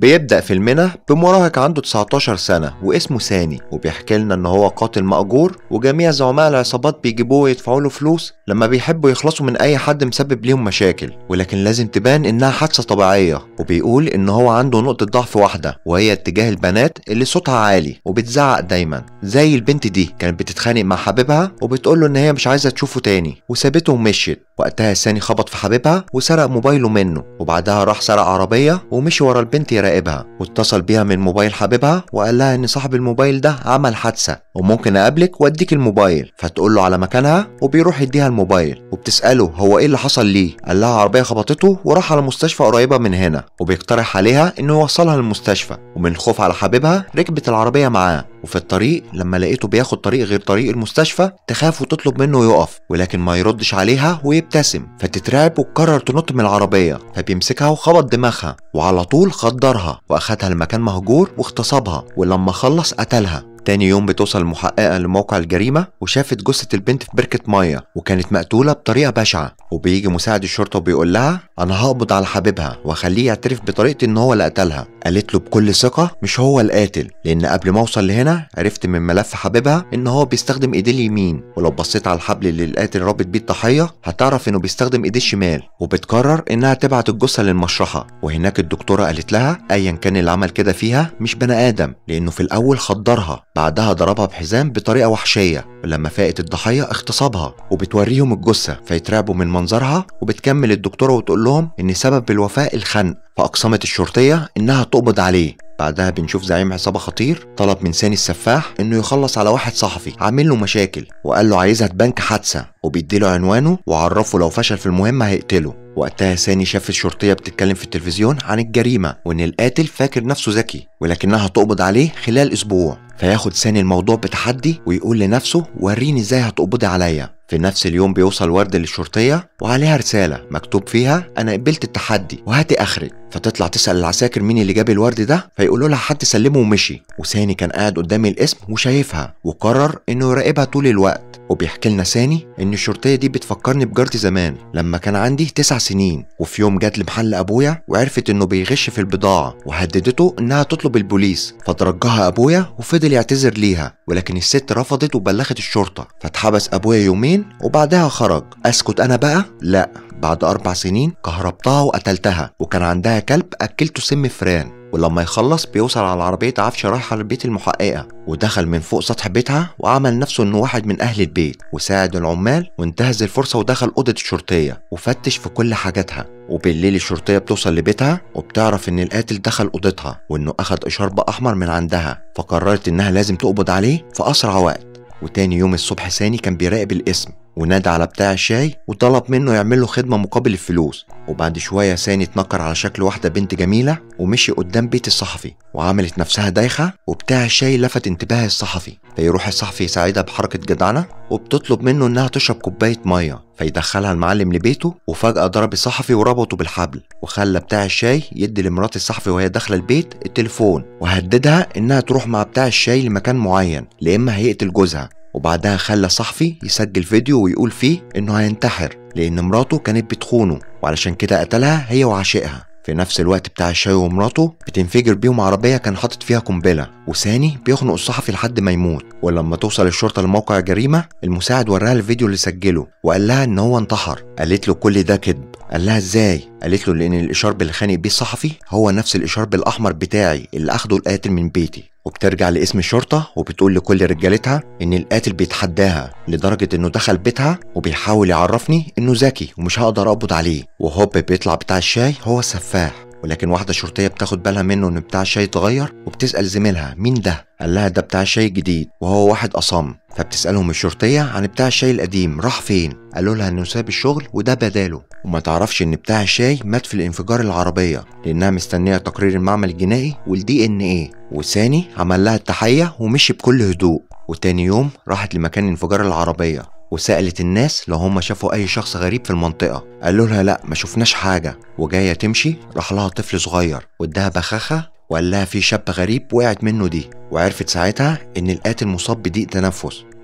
بيبدأ فيلمنا بمراهق عنده 19 سنة واسمه ساني وبيحكي لنا ان هو قاتل مأجور وجميع زعماء العصابات بيجيبوه ويدفعوا له فلوس لما بيحبوا يخلصوا من اي حد مسبب ليهم مشاكل ولكن لازم تبان انها حادثة طبيعية وبيقول ان هو عنده نقطة ضعف واحدة وهي اتجاه البنات اللي صوتها عالي وبتزعق دايما زي البنت دي كانت بتتخانق مع حبيبها وبتقول له ان هي مش عايزة تشوفه تاني وسابته ومشيت وقتها ساني خبط في حبيبها وسرق موبايله منه وبعدها راح سرق عربية ومشي ورا البنت يراقبها واتصل بيها من موبايل حبيبها وقال لها ان صاحب الموبايل ده عمل حادثة وممكن اقابلك واديك الموبايل فتقول له على مكانها وبيروح يديها الموبايل وبتسأله هو ايه اللي حصل ليه قال لها عربية خبطته وراح على مستشفى قريبة من هنا وبيقترح عليها انه يوصلها للمستشفى ومن الخوف على حبيبها ركبت العربية معاه وفي الطريق لما لقيته بياخد طريق غير طريق المستشفى تخاف وتطلب منه يقف ولكن ما يردش عليها ويبتسم فتترعب وتقرر تنط من العربية فبيمسكها وخبط دماغها وعلى طول خدرها واخدها لمكان مهجور واغتصبها ولما خلص قتلها تاني يوم بتوصل المحققة لموقع الجريمة وشافت جثة البنت في بركة مية وكانت مقتولة بطريقة بشعة وبيجي مساعد الشرطة وبيقول لها أنا هقبض على حبيبها وأخليه يعترف بطريقة إن هو اللي قتلها قالت له بكل ثقة مش هو القاتل لأن قبل ما أوصل لهنا عرفت من ملف حبيبها إن هو بيستخدم إيديه اليمين ولو بصيت على الحبل اللي القاتل رابط بيه الضحية هتعرف إنه بيستخدم إيديه الشمال وبتقرر إنها تبعت الجثة للمشرحة وهناك الدكتورة قالت لها أيا كان اللي عمل كده فيها مش بني آدم لأنه في الأول خدرها بعدها ضربها بحزام بطريقة وحشية ولما فاقت الضحية اغتصبها وبتوريهم الجثة فيترعبوا من منظرها وبتكمل الدكتورة وتقول لهم إن سبب الوفاة الخنق فأقسمت الشرطية إنها تقبض عليه بعدها بنشوف زعيم عصابة خطير طلب من سامي السفاح انه يخلص على واحد صحفي عامل له مشاكل وقال له عايزها تبنك حادثة وبيديله عنوانه وعرفه لو فشل في المهمة هيقتله وقتها ساني شاف الشرطية بتتكلم في التلفزيون عن الجريمة وإن القاتل فاكر نفسه ذكي ولكنها تقبض عليه خلال أسبوع فياخد ساني الموضوع بتحدي ويقول لنفسه وريني ازاي هتقبضي عليا في نفس اليوم بيوصل ورد للشرطية وعليها رسالة مكتوب فيها أنا قبلت التحدي وهاتي آخرك فتطلع تسأل العساكر مين اللي جاب الورد ده فيقولوا لها حد سلمه ومشي وساني كان قاعد قدام الاسم وشايفها وقرر إنه يراقبها طول الوقت وبيحكي لنا ساني إن الشرطية دي بتفكرني بجارتي زمان لما كان عندي تسع سنين وفي يوم جات لمحل أبويا وعرفت إنه بيغش في البضاعة وهددته إنها تطلب البوليس فترجاها أبويا وفضل يعتذر ليها ولكن الست رفضت وبلغت الشرطة فاتحبس أبويا يومين وبعدها خرج أسكت أنا بقى؟ لأ بعد أربع سنين كهربتها وقتلتها وكان عندها كلب أكلته سم فران ولما يخلص بيوصل على عربية عفش رايحة لبيت المحققة ودخل من فوق سطح بيتها وعمل نفسه انه واحد من اهل البيت وساعد العمال وانتهز الفرصة ودخل اوضة الشرطية وفتش في كل حاجاتها وبالليل الشرطية بتوصل لبيتها وبتعرف ان القاتل دخل اوضتها وانه اخد اشارب احمر من عندها فقررت انها لازم تقبض عليه في اسرع وقت وتاني يوم الصبح ساني كان بيراقب الاسم ونادى على بتاع الشاي وطلب منه يعمل له خدمة مقابل الفلوس وبعد شوية ساني اتنكر على شكل واحدة بنت جميلة ومشي قدام بيت الصحفي وعملت نفسها دايخة وبتاع الشاي لفت انتباه الصحفي فيروح الصحفي يساعدها بحركة جدعنة وبتطلب منه انها تشرب كوباية مية فيدخلها المعلم لبيته وفجأة ضرب الصحفي وربطه بالحبل وخلى بتاع الشاي يدي لمرات الصحفي وهي داخلة البيت التليفون وهددها انها تروح مع بتاع الشاي لمكان معين لإما هيقتل جوزها وبعدها خلى صحفي يسجل فيديو ويقول فيه انه هينتحر لان مراته كانت بتخونه وعلشان كده قتلها هي وعشقها في نفس الوقت بتاع الشاي ومراته بتنفجر بيهم عربية كان حاطط فيها قنبلة وساني بيخنق الصحفي لحد ما يموت ولما توصل الشرطة لموقع الجريمة المساعد وراها الفيديو اللي سجله وقال لها ان هو انتحر قالت له كل ده كذب قال لها ازاي قالت له لان الاشارب اللي خانق بيه الصحفي هو نفس الاشارب الاحمر بتاعي اللي اخده القاتل من بيتي وبترجع لاسم الشرطة وبتقول لكل رجالتها إن القاتل بيتحداها لدرجة إنه دخل بيتها وبيحاول يعرفني إنه ذكي ومش هقدر أقبض عليه وهوب بيطلع بتاع الشاي هو السفاح ولكن واحدة شرطية بتاخد بالها منه إن بتاع الشاي اتغير وبتسأل زميلها مين ده؟ قال لها ده بتاع الشاي جديد وهو واحد أصم فبتسألهم الشرطية عن بتاع الشاي القديم راح فين؟ قالوا لها إنه ساب الشغل وده بداله وما تعرفش إن بتاع الشاي مات في الانفجار العربية لأنها مستنية تقرير المعمل الجنائي والدي إن إيه وساني عمل لها التحية ومشي بكل هدوء وتاني يوم راحت لمكان انفجار العربية وسألت الناس لو هم شافوا أي شخص غريب في المنطقة قالوا لها لأ ما شفناش حاجة وجاية تمشي راح لها طفل صغير واداها بخاخة وقال لها في شاب غريب وقعت منه دي وعرفت ساعتها إن القاتل مصاب بضيق تنفس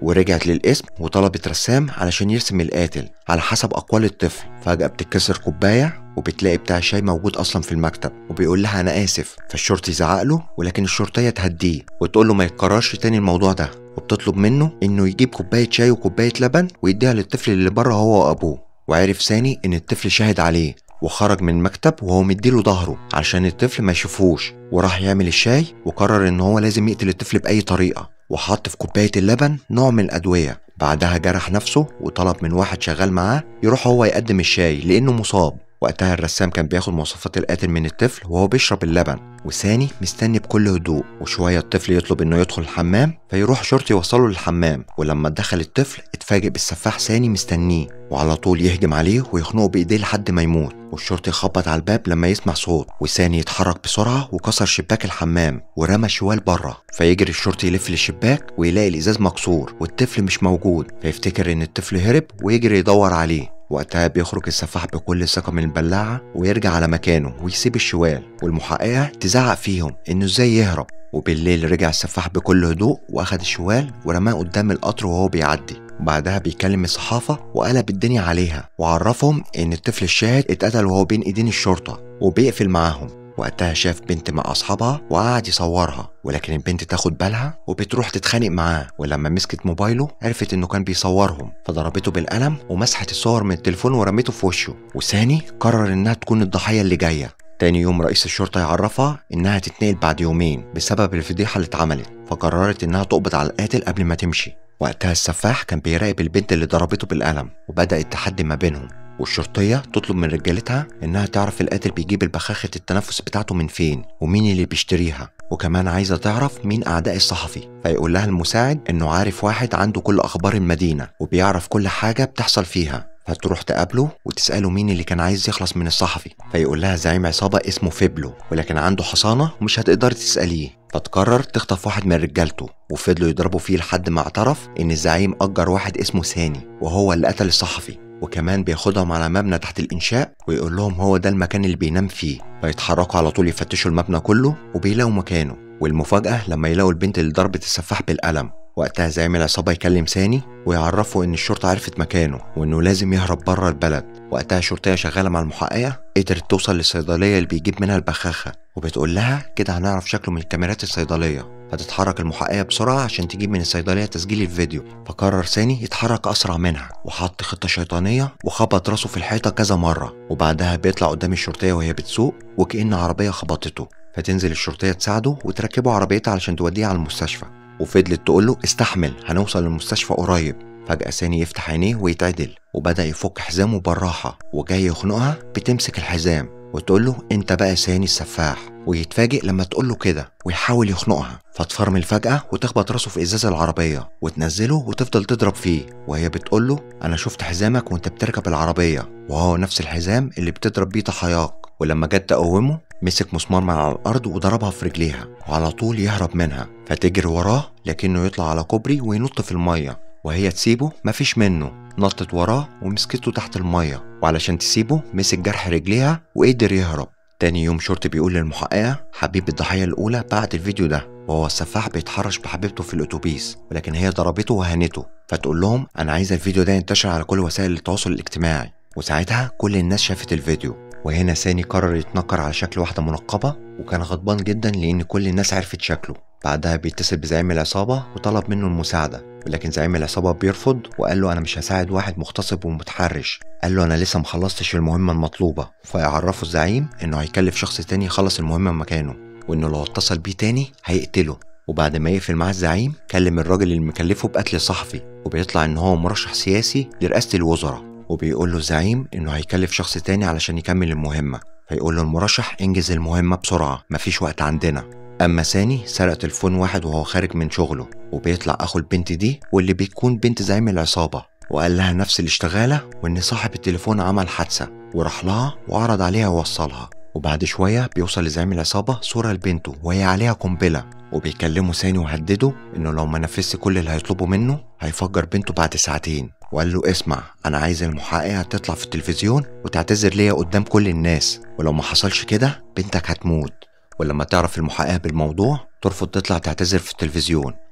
ورجعت للقسم وطلبت رسام علشان يرسم القاتل على حسب أقوال الطفل فجأة بتتكسر كوباية وبتلاقي بتاع الشاي موجود أصلا في المكتب وبيقول لها أنا آسف فالشرطي يزعق له ولكن الشرطية تهديه وتقول له ما يتكررش تاني الموضوع ده وبتطلب منه إنه يجيب كوباية شاي وكوباية لبن ويديها للطفل اللي بره هو وأبوه وعرف ساني إن الطفل شاهد عليه وخرج من المكتب وهو مديله ظهره عشان الطفل ما يشوفوش وراح يعمل الشاي وقرر ان هو لازم يقتل الطفل باي طريقه وحط في كوبايه اللبن نوع من الادويه بعدها جرح نفسه وطلب من واحد شغال معاه يروح هو يقدم الشاي لانه مصاب وقتها الرسام كان بياخد مواصفات القاتل من الطفل وهو بيشرب اللبن وساني مستني بكل هدوء وشوية الطفل يطلب انه يدخل الحمام فيروح شرطي يوصله للحمام ولما دخل الطفل اتفاجئ بالسفاح ساني مستنيه وعلى طول يهجم عليه ويخنقه بايديه لحد ما يموت والشرطي يخبط على الباب لما يسمع صوت وساني يتحرك بسرعة وكسر شباك الحمام ورمى شوال بره فيجري الشرطي يلف للشباك ويلاقي الازاز مكسور والطفل مش موجود فيفتكر ان الطفل هرب ويجري يدور عليه وقتها بيخرج السفاح بكل ثقة من البلاعة ويرجع على مكانه ويسيب الشوال والمحققة تزعق فيهم إنه إزاي يهرب وبالليل رجع السفاح بكل هدوء وأخد الشوال ورماه قدام القطر وهو بيعدي وبعدها بيكلم الصحافة وقلب الدنيا عليها وعرفهم إن الطفل الشاهد اتقتل وهو بين إيدين الشرطة وبيقفل معاهم وقتها شاف بنت مع أصحابها وقعد يصورها ولكن البنت تاخد بالها وبتروح تتخانق معاه ولما مسكت موبايله عرفت إنه كان بيصورهم فضربته بالقلم ومسحت الصور من التليفون ورميته في وشه وساني قرر إنها تكون الضحية اللي جاية تاني يوم رئيس الشرطة يعرفها إنها تتنقل بعد يومين بسبب الفضيحة اللي اتعملت فقررت إنها تقبض على القاتل قبل ما تمشي وقتها السفاح كان بيراقب البنت اللي ضربته بالقلم وبدأ التحدي ما بينهم والشرطية تطلب من رجالتها إنها تعرف القاتل بيجيب البخاخة التنفس بتاعته من فين ومين اللي بيشتريها وكمان عايزة تعرف مين أعداء الصحفي فيقول لها المساعد إنه عارف واحد عنده كل أخبار المدينة وبيعرف كل حاجة بتحصل فيها فتروح تقابله وتسأله مين اللي كان عايز يخلص من الصحفي فيقول لها زعيم عصابة اسمه فيبلو ولكن عنده حصانة ومش هتقدر تسأليه فتقرر تخطف واحد من رجالته وفضلوا يضربوا فيه لحد ما اعترف ان الزعيم اجر واحد اسمه ساني وهو اللي قتل الصحفي وكمان بياخدهم على مبنى تحت الإنشاء ويقول لهم هو ده المكان اللي بينام فيه فيتحركوا على طول يفتشوا المبنى كله وبيلاقوا مكانه والمفاجأة لما يلاقوا البنت اللي ضربت السفاح بالقلم وقتها زعيم العصابة يكلم ساني ويعرفه إن الشرطة عرفت مكانه وإنه لازم يهرب بره البلد وقتها شرطية شغالة مع المحققة قدرت توصل للصيدلية اللي بيجيب منها البخاخة وبتقول لها كده هنعرف شكله من كاميرات الصيدلية فتتحرك المحققة بسرعة عشان تجيب من الصيدلية تسجيل الفيديو فقرر ساني يتحرك أسرع منها وحط خطة شيطانية وخبط راسه في الحيطة كذا مرة وبعدها بيطلع قدام الشرطية وهي بتسوق وكأن عربية خبطته فتنزل الشرطية تساعده وتركبه عربيتها علشان توديه على المستشفى وفضلت تقول له استحمل هنوصل للمستشفى قريب فجأة ساني يفتح عينيه ويتعدل وبدأ يفك حزامه بالراحة وجاي يخنقها بتمسك الحزام وتقول له انت بقى ساني السفاح ويتفاجئ لما تقول له كده ويحاول يخنقها فتفرمل فجأة وتخبط راسه في ازاز العربية وتنزله وتفضل تضرب فيه وهي بتقول له انا شفت حزامك وانت بتركب العربية وهو نفس الحزام اللي بتضرب بيه تحياك ولما جت تقومه مسك مسمار من على الارض وضربها في رجليها وعلى طول يهرب منها فتجري وراه لكنه يطلع على كوبري وينط في الميه وهي تسيبه مفيش منه نطت وراه ومسكته تحت الميه وعلشان تسيبه مسك جرح رجليها وقدر يهرب تاني يوم شرطي بيقول للمحققة حبيب الضحية الأولى بعت الفيديو ده وهو السفاح بيتحرش بحبيبته في الأتوبيس ولكن هي ضربته وهنته فتقول لهم أنا عايزة الفيديو ده ينتشر على كل وسائل التواصل الاجتماعي وساعتها كل الناس شافت الفيديو وهنا ساني قرر يتنكر على شكل واحدة منقبة وكان غضبان جدا لأن كل الناس عرفت شكله بعدها بيتصل بزعيم العصابة وطلب منه المساعدة ولكن زعيم العصابة بيرفض وقال له أنا مش هساعد واحد مغتصب ومتحرش قال له أنا لسه مخلصتش المهمة المطلوبة فيعرفه الزعيم إنه هيكلف شخص تاني يخلص المهمة مكانه وإنه لو اتصل بيه تاني هيقتله وبعد ما يقفل معاه الزعيم كلم الراجل اللي مكلفه بقتل الصحفي وبيطلع إن هو مرشح سياسي لرئاسة الوزراء وبيقول له الزعيم إنه هيكلف شخص تاني علشان يكمل المهمة فيقول له المرشح انجز المهمة بسرعة مفيش وقت عندنا أما ساني سرق تليفون واحد وهو خارج من شغله وبيطلع أخو البنت دي واللي بتكون بنت زعيم العصابة وقال لها نفس الاشتغالة وإن صاحب التليفون عمل حادثة وراح لها وعرض عليها يوصلها وبعد شوية بيوصل لزعيم العصابة صورة لبنته وهي عليها قنبلة وبيكلمه ساني وهدده إنه لو ما نفذش كل اللي هيطلبه منه هيفجر بنته بعد ساعتين وقال له اسمع أنا عايز المحققة تطلع في التلفزيون وتعتذر ليا قدام كل الناس ولو ما حصلش كده بنتك هتموت ولما تعرف المحققة بالموضوع ترفض تطلع تعتذر في التلفزيون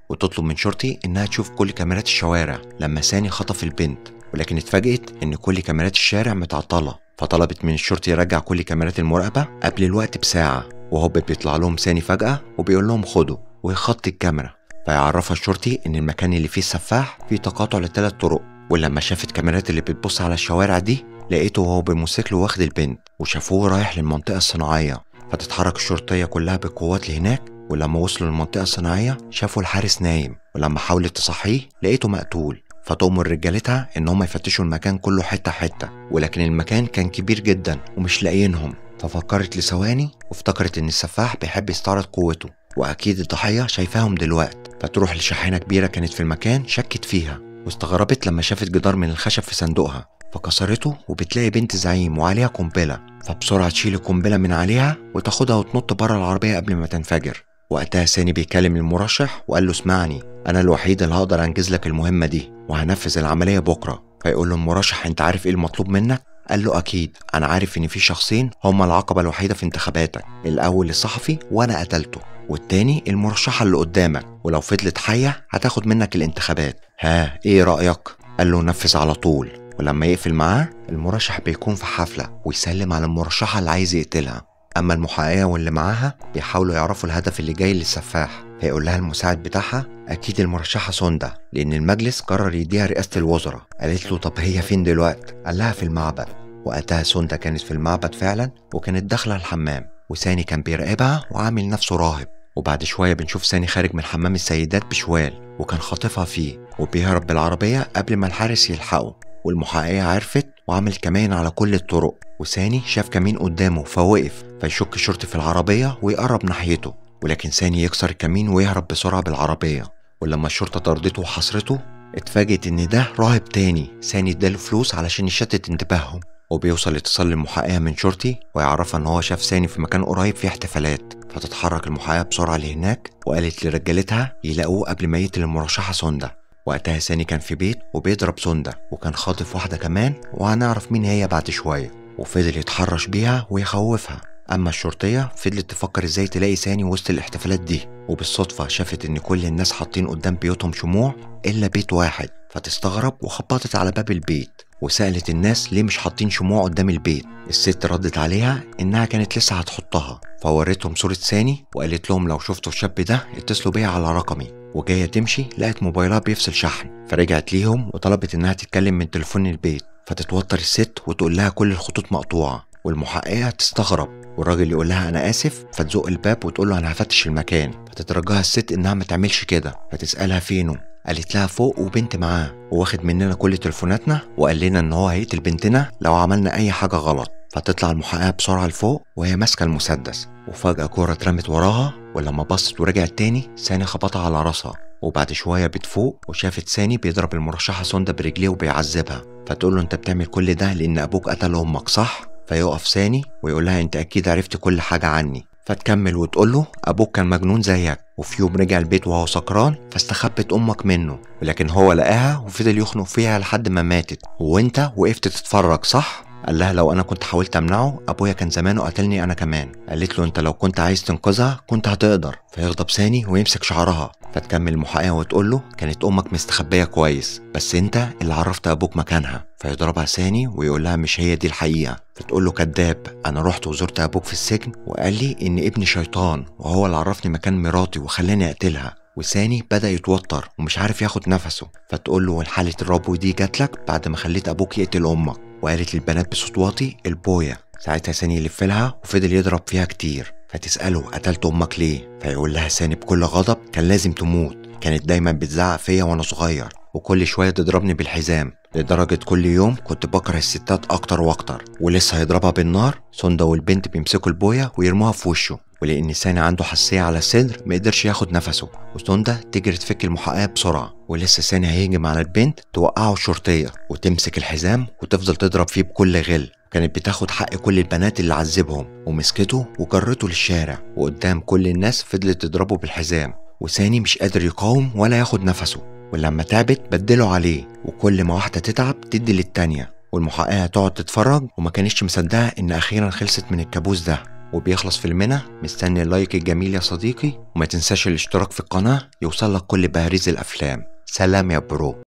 وتطلب من شرطي إنها تشوف كل كاميرات الشوارع لما ساني خطف البنت ولكن اتفاجئت إن كل كاميرات الشارع متعطلة فطلبت من الشرطي يرجع كل كاميرات المراقبة قبل الوقت بساعة وهوب بيطلع لهم ساني فجأة وبيقول لهم خدوا ويخطي الكاميرا فيعرفها الشرطي إن المكان اللي فيه السفاح فيه تقاطع لثلاث طرق ولما شافت كاميرات اللي بتبص على الشوارع دي لقيته وهو بالموتوسيكل واخد البنت وشافوه رايح للمنطقة الصناعية فتتحرك الشرطية كلها بالقوات لهناك ولما وصلوا للمنطقة الصناعية شافوا الحارس نايم ولما حاولت تصحيه لقيته مقتول فتؤمر رجالتها ان هم يفتشوا المكان كله حتة حتة ولكن المكان كان كبير جدا ومش لاقيينهم ففكرت لثواني وافتكرت ان السفاح بيحب يستعرض قوته واكيد الضحية شايفاهم دلوقت فتروح لشاحنة كبيرة كانت في المكان شكت فيها واستغربت لما شافت جدار من الخشب في صندوقها فكسرته وبتلاقي بنت زعيم وعليها قنبلة فبسرعة تشيل القنبلة من عليها وتاخدها وتنط بره العربية قبل ما تنفجر وقتها ساني بيكلم المرشح وقال له اسمعني أنا الوحيد اللي هقدر أنجز لك المهمة دي وهنفذ العملية بكرة فيقول له المرشح أنت عارف إيه المطلوب منك؟ قال له أكيد أنا عارف إن في شخصين هما العقبة الوحيدة في انتخاباتك الأول الصحفي وأنا قتلته والتاني المرشحة اللي قدامك ولو فضلت حية هتاخد منك الانتخابات ها إيه رأيك؟ قال له نفذ على طول ولما يقفل معاه المرشح بيكون في حفلة ويسلم على المرشحة اللي عايز يقتلها أما المحققة واللي معاها بيحاولوا يعرفوا الهدف اللي جاي للسفاح فيقول لها المساعد بتاعها أكيد المرشحة سوندا لأن المجلس قرر يديها رئاسة الوزراء قالت له طب هي فين دلوقتي؟ قال لها في المعبد وقتها سوندا كانت في المعبد فعلا وكانت داخلة الحمام وساني كان بيراقبها وعامل نفسه راهب وبعد شوية بنشوف ساني خارج من حمام السيدات بشوال وكان خاطفها فيه وبيهرب بالعربية قبل ما الحارس يلحقه والمحققة عرفت وعمل كمان على كل الطرق وساني شاف كمين قدامه فوقف فيشك الشرطي في العربية ويقرب ناحيته ولكن ساني يكسر الكمين ويهرب بسرعة بالعربية ولما الشرطة طردته وحصرته اتفاجئت ان ده راهب تاني ساني اداله فلوس علشان يشتت انتباههم وبيوصل اتصال للمحققة من شرطي ويعرفها ان هو شاف ساني في مكان قريب فيه احتفالات فتتحرك المحققة بسرعة لهناك وقالت لرجالتها يلاقوه قبل ما يقتل المرشحة سوندا وقتها ساني كان في بيت وبيضرب سوندا وكان خاطف واحدة كمان وهنعرف مين هي بعد شوية وفضل يتحرش بيها ويخوفها أما الشرطية فضلت تفكر ازاي تلاقي ساني وسط الاحتفالات دي وبالصدفة شافت إن كل الناس حاطين قدام بيوتهم شموع إلا بيت واحد فتستغرب وخبطت على باب البيت وسألت الناس ليه مش حاطين شموع قدام البيت الست ردت عليها إنها كانت لسه هتحطها فوريتهم صورة ساني وقالت لهم لو شفتوا الشاب ده اتصلوا بيا على رقمي وجاية تمشي لقت موبايلها بيفصل شحن فرجعت ليهم وطلبت إنها تتكلم من تليفون البيت فتتوتر الست وتقول لها كل الخطوط مقطوعة والمحققة تستغرب والراجل يقول لها أنا آسف فتزق الباب وتقول له أنا هفتش المكان فتترجاها الست إنها ما تعملش كده فتسألها فينه قالت لها فوق وبنت معاه وواخد مننا كل تليفوناتنا وقال لنا ان هو هيقتل بنتنا لو عملنا اي حاجه غلط فتطلع المحققه بسرعه لفوق وهي ماسكه المسدس وفجاه كوره اترمت وراها ولما بصت ورجعت تاني ساني خبطها على راسها وبعد شويه بتفوق وشافت ساني بيضرب المرشحه سوندا برجليه وبيعذبها فتقول له انت بتعمل كل ده لان ابوك قتل امك صح فيقف ساني ويقول لها انت اكيد عرفت كل حاجه عني فتكمل وتقول له ابوك كان مجنون زيك وفي يوم رجع البيت وهو سكران فاستخبت امك منه ولكن هو لقاها وفضل يخنق فيها لحد ما ماتت وانت وقفت تتفرج صح قال لها لو انا كنت حاولت امنعه ابويا كان زمانه قتلني انا كمان قالت له انت لو كنت عايز تنقذها كنت هتقدر فيغضب ثاني ويمسك شعرها فتكمل المحققه وتقول له كانت امك مستخبيه كويس بس انت اللي عرفت ابوك مكانها فيضربها ثاني ويقول لها مش هي دي الحقيقه فتقول له كذاب انا رحت وزرت ابوك في السجن وقال لي ان ابني شيطان وهو اللي عرفني مكان مراتي وخلاني اقتلها وساني بدأ يتوتر ومش عارف ياخد نفسه فتقول له حالة الربو دي جاتلك بعد ما خليت أبوك يقتل أمك وقالت للبنات بصوت واطي البويا ساعتها ساني يلف لها وفضل يضرب فيها كتير فتسأله قتلت أمك ليه فيقول لها ساني بكل غضب كان لازم تموت كانت دايما بتزعق فيا وأنا صغير وكل شوية تضربني بالحزام لدرجة كل يوم كنت بكره الستات أكتر وأكتر ولسه هيضربها بالنار سوندا والبنت بيمسكوا البويا ويرموها في وشه ولأن ساني عنده حساسية على الصدر مقدرش ياخد نفسه وسوندا تجري تفك المحققة بسرعة ولسه ساني هيهجم على البنت توقعه الشرطية وتمسك الحزام وتفضل تضرب فيه بكل غل كانت بتاخد حق كل البنات اللي عذبهم ومسكته وجرته للشارع وقدام كل الناس فضلت تضربه بالحزام وساني مش قادر يقاوم ولا ياخد نفسه ولما تعبت بدلوا عليه وكل ما واحدة تتعب تدي للتانية والمحققة تقعد تتفرج وما كانتش مصدقة إن أخيرا خلصت من الكابوس ده وبيخلص فيلمنا مستني اللايك الجميل يا صديقي وما تنساش الاشتراك في القناة يوصلك كل بهاريز الأفلام سلام يا برو